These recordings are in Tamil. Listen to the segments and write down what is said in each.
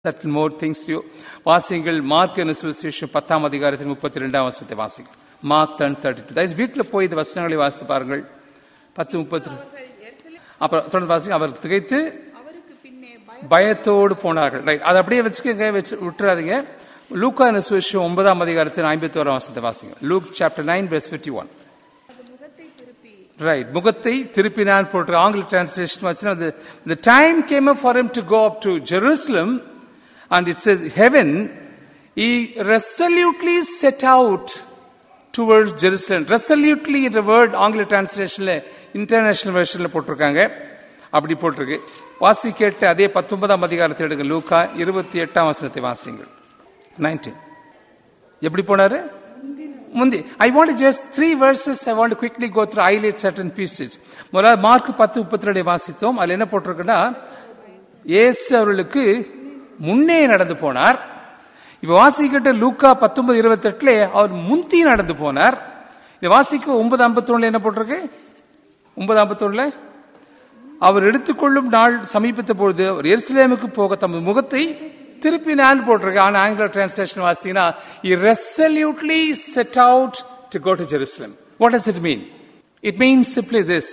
certain more things to you. வாசிங்கள் மார்க் என்ன சுவிசேஷம் பத்தாம் அதிகாரத்தின் முப்பத்தி ரெண்டாம் வசனத்தை வாசிங்கள் மார்க் டென் தேர்ட்டி டூ தயவு வீட்டில் போய் இந்த வசனங்களை வாசித்து பாருங்கள் பத்து முப்பத்தி அப்புறம் தொடர்ந்து வாசிங்க அவர் திகைத்து அவருக்கு பின்னே பய பயத்தோடு போனார்கள் ரைட் அதை அப்படியே வச்சுக்கோங்க வச்சு விட்டுறாதீங்க லூக்கா என்ன சுவிசேஷம் ஒன்பதாம் அதிகாரத்தின் ஐம்பத்தி ஓராம் வசனத்தை வாசிங்க Luke chapter nine verse fifty one அது முகத்தை திருப்பி ரைட் முகத்தை திருப்பினான் போட்டு ஆங்கில டிரான்ஸ்லேஷன் வச்சுன்னா அது the time came up for him to go up to Jerusalem and it says heaven he resolutely set out towards Jerusalem resolutely என்ற வேர்ட் ஆங்கில டிரான்ஸ்லேஷன்ல இன்டர்நேஷனல் வெர்ஷன்ல போட்டிருக்காங்க அப்படி போட்டிருக்கு வாசி கேட்டு அதே பத்தொன்பதாம் அதிகாரத்தை எடுங்க லூக்கா இருபத்தி எட்டாம் வசனத்தை வாசிங்கள் நைன்டீன் எப்படி போனாரு முந்தி I want just three verses I want quickly go through highlight certain pieces முதல்ல மார்க் பத்து முப்பத்தி ரெண்டு வாசித்தோம் அதுல என்ன போட்டிருக்குன்னா இயேசு அவர்களுக்கு முன்னே நடந்து போனார் இப்ப வாசிக்கிட்ட லூக்கா பத்தொன்பது இருபத்தி எட்டுல அவர் முந்தி நடந்து போனார் இந்த வாசிக்க ஒன்பது ஐம்பத்தி என்ன போட்டிருக்கு ஒன்பது ஐம்பத்தி அவர் எடுத்துக்கொள்ளும் நாள் சமீபத்த பொழுது அவர் எருசலேமுக்கு போக தமது முகத்தை திருப்பினான் போட்டிருக்கு ஆனா ஆங்கில டிரான்ஸ்லேஷன் வாசிங்கன்னா he resolutely set out to go to Jerusalem what does it mean it means simply this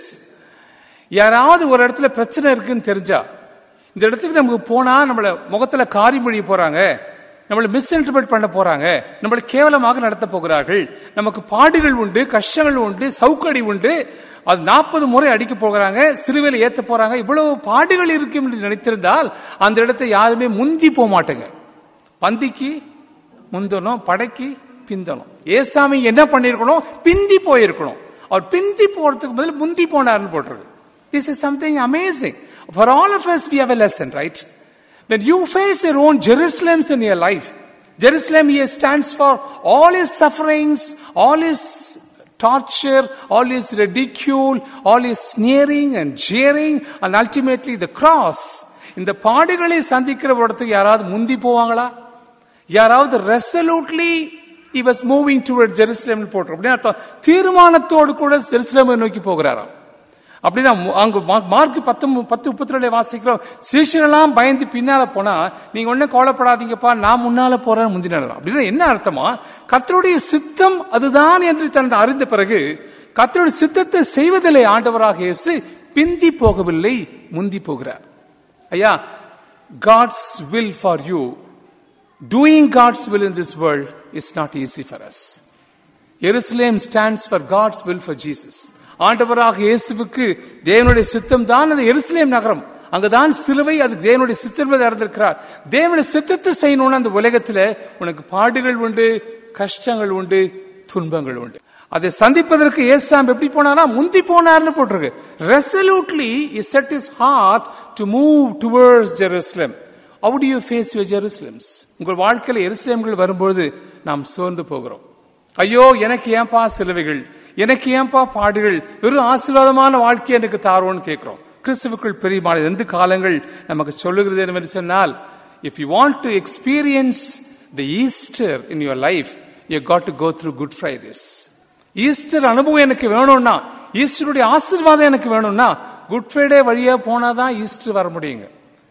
யாராவது ஒரு இடத்துல பிரச்சனை இருக்குன்னு தெரிஞ்சா இந்த இடத்துக்கு நமக்கு போனா நம்மள முகத்துல காரி மொழி போறாங்க நம்மளை மிஸ்இன்டர்பிரட் பண்ண போறாங்க நம்மளை கேவலமாக நடத்த போகிறார்கள் நமக்கு பாடுகள் உண்டு கஷ்டங்கள் உண்டு சவுக்கடி உண்டு அது நாற்பது முறை அடிக்க போகிறாங்க சிறுவையில் ஏத்த போறாங்க இவ்வளவு பாடுகள் இருக்கும் என்று நினைத்திருந்தால் அந்த இடத்தை யாருமே முந்தி போக மாட்டேங்க பந்திக்கு முந்தணும் படைக்கு பிந்தணும் ஏசாமி என்ன பண்ணிருக்கணும் பிந்தி போயிருக்கணும் அவர் பிந்தி போறதுக்கு பதில் முந்தி போனார்னு போட்டிருக்கு this is something amazing for all of us we have a lesson right when you face your own jerusalems in your life jerusalem here stands for all his sufferings all his torture all his ridicule all his sneering and jeering and ultimately the cross இந்த பாடுகளை சந்திக்கிற இடத்துக்கு யாராவது முந்தி போவாங்களா யாராவது resolutely he was moving toward jerusalem போட்டு அப்படின்னு அர்த்தம் தீர்மானத்தோடு கூட ஜெருசலேமை நோக்கி போகிறாராம் அப்படின்னா மு- அங்க மா- மார்க் பத்து மு- பத்து முப்பத்தி ரெண்டு வாசிக்கிறோம் சீஷரெல்லாம் பயந்து பின்னால போனா நீங்க ஒன்னும் கவலைப்படாதீங்கப்பா நான் முன்னால போறேன் முந்தினால அப்படின்னா என்ன அர்த்தமா கர்த்தருடைய சித்தம் அதுதான் என்று தன் அறிந்த பிறகு கர்த்தருடைய சித்தத்தை செய்வதில்லை ஆண்டவராக இயேசு பிந்தி போகவில்லை முந்தி போகிறார் ஐயா God's will for you doing God's will in this world is not easy for us Jerusalem stands for God's will for Jesus ஆண்டவராக இயேசுவுக்கு தேவனுடைய சித்தம் தான் அந்த எருசலேம் நகரம் அங்கதான் சிலுவை அது தேவனுடைய சித்தம் அறிந்திருக்கிறார் தேவனுடைய சித்தத்தை செய்யணும்னு அந்த உலகத்துல உனக்கு பாடுகள் உண்டு கஷ்டங்கள் உண்டு துன்பங்கள் உண்டு அதை சந்திப்பதற்கு ஏசாம் எப்படி போனாரா முந்தி போனார்னு போட்டிருக்கு resolutely is set is heart to move towards Jerusalem how do you face your Jerusalems உங்கள் வாழ்க்கையில எருசலேம்கள் வரும்பொழுது நாம் சோர்ந்து போகிறோம் ஐயோ எனக்கு ஏன்பா சிலுவைகள் எனக்கு ஏன்பா பாடுகள் வெறும் ஆசீர்வாதமான வாழ்க்கை எனக்கு தாரோன்னு கேட்கிறோம் கிறிஸ்துவுக்குள் பெரியமான எந்த காலங்கள் நமக்கு சொல்லுகிறது என்று சொன்னால் if you want to experience the Easter in your life you got to go through good Fridays Easter அனுபவம் எனக்கு வேணும்னா ஈஸ்டருடைய ஆசீர்வாதம் எனக்கு வேணும்னா குட் ஃப்ரைடே வழியா போனாதான் ஈஸ்டர் வர முடியுங்க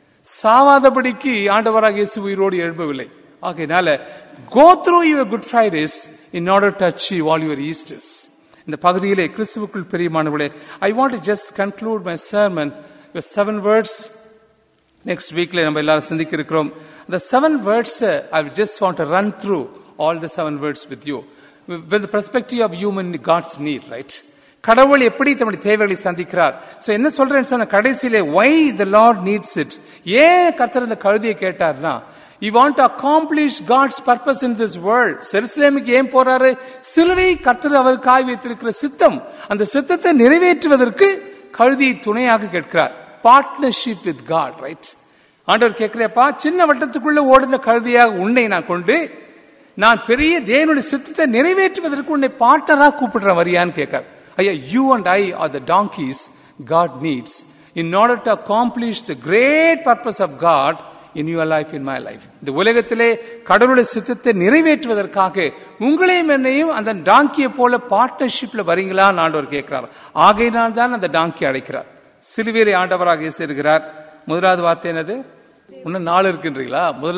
சாவாதபடிக்கு ஆண்டவராக இயேசு உயிரோடு எழும்பவில்லை ஆகையினால go through your good Fridays in order to achieve all your Easters இந்த பகுதியிலே கிறிஸ்துவுக்குள் பெரியமானவர்களே I want to just conclude my sermon seven words next வீக்ல நம்ம எல்லாரும் சிந்திக்க இருக்கிறோம் the seven words uh, i just want to run through all the seven words with you with the perspective of human god's need right கடவுள் எப்படி தன்னுடைய தேவைகளை சந்திக்கிறார் சோ என்ன சொல்றேன்னு சொன்ன கடைசியிலே why the lord needs it ஏன் கர்த்தர் இந்த கழுதியை கேட்டார்னா you want to accomplish god's purpose in this world செருசலேமுக்கு ஏன் போறாரு சிலுவை கர்த்தர் அவருக்காய் வைத்திருக்கிற சித்தம் அந்த சித்தத்தை நிறைவேற்றுவதற்கு கழுதியை துணையாக கேட்கிறார் பார்ட்னர்ஷிப் வித் காட் ரைட் ஆண்டவர் கேட்கிறப்பா சின்ன வட்டத்துக்குள்ள ஓடுந்த கழுதியாக உன்னை நான் கொண்டு நான் பெரிய தேவனுடைய சித்தத்தை நிறைவேற்றுவதற்கு உன்னை பார்ட்னரா கூப்பிடுறேன் வரியான்னு கேட்கார் ஐயா you and I are the donkeys God needs in order to accomplish the great purpose of God in your life in my life இந்த உலகத்திலே கடவுளுடைய சித்தத்தை நிறைவேற்றுவதற்காக உங்களையும் என்னையும் அந்த டாங்கியை போல பார்ட்னர்ஷிப்ல வரீங்களான்னு ஆண்டவர் கேட்கிறார் ஆகையினால் தான் அந்த டாங்கி அழைக்கிறார் சிலுவையிலே ஆண்டவராக இயேசு இருக்கிறார் முதலாவது வார்த்தை என்னது இன்னும் நாலு இருக்குன்றீங்களா முதல்ல